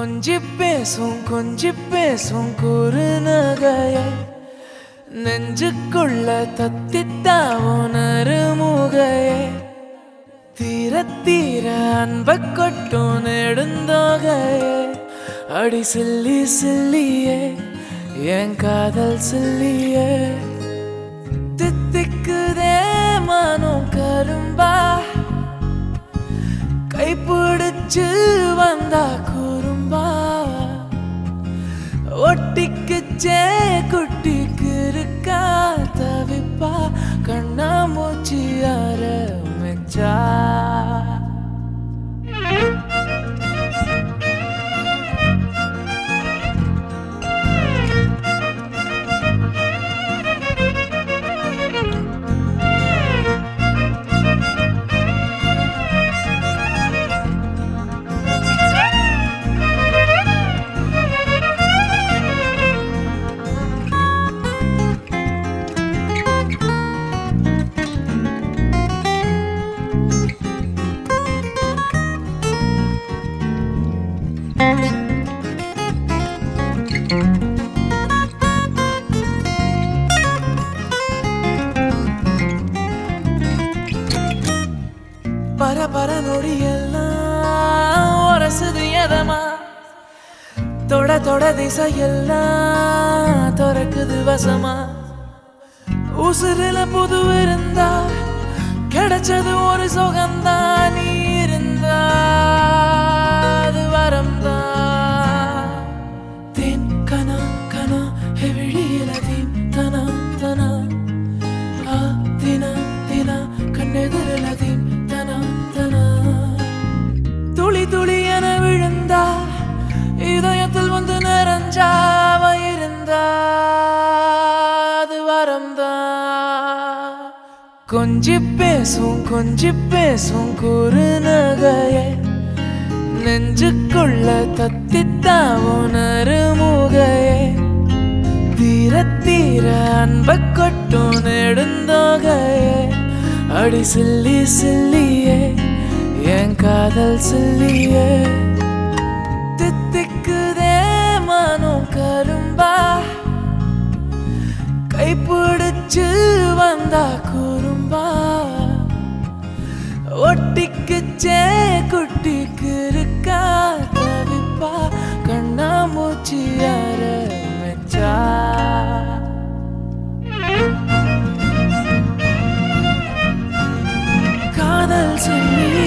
கொஞ்சி பேசும் கொஞ்சி பேசும் குறுநகைய நெஞ்சுக்குள்ள தத்தித்தாவும் நறுமுகையே தீர தீர அன்ப கொட்டும் நெடுந்தோகையே அடி சில்லி சில்லியே என் காதல் சில்லியே தித்திக்குதே மனம் கரும்பா கைப்பிடிச்சு வந்தா குறும்பா ஒட்டிக்குச்சே குட்டிக்கு இருக்கா தவிப்பா கண்ணா மூச்சி ஆரம்பிச்சா பர பர நொடியெல்லாம் உரசுது எதமா தொட தொட திசையெல்லாம் திறக்குது வசமா உசுருல புது இருந்தா கிடைச்சது ஒரு சுகந்தா நீ இருந்தா அது வரம்தான் தேன் கனா கனா எவிழியில தீன் தனா தனா ஆ தினா தினா கண்ணெதிரில தீன் தனா தனா துளி துளி என விழுந்தா இதயத்தில் வந்து நிறைஞ்சாவ இருந்தா அது வரம்தான் கொஞ்சி பேசும் கொஞ்சி பேசும் குறுநகைய நெஞ்சுக்குள்ள தத்தித்தாவும் நறுமுகையே தீர தீர அன்ப கொட்டும் நெடுந்தோகையே அடி சில்லி சில்லியே என் காதல் சில்லியே தித்திக்குதே மனம் கரும்பா கைப்பிடிச்சு வந்தா குறும்பா ஒட்டிக்குச்சே குட்டிக்கு இருக்கா தவிப்பா கண்ணா மூச்சி ஆரம்பிச்சா காதல் சொல்லி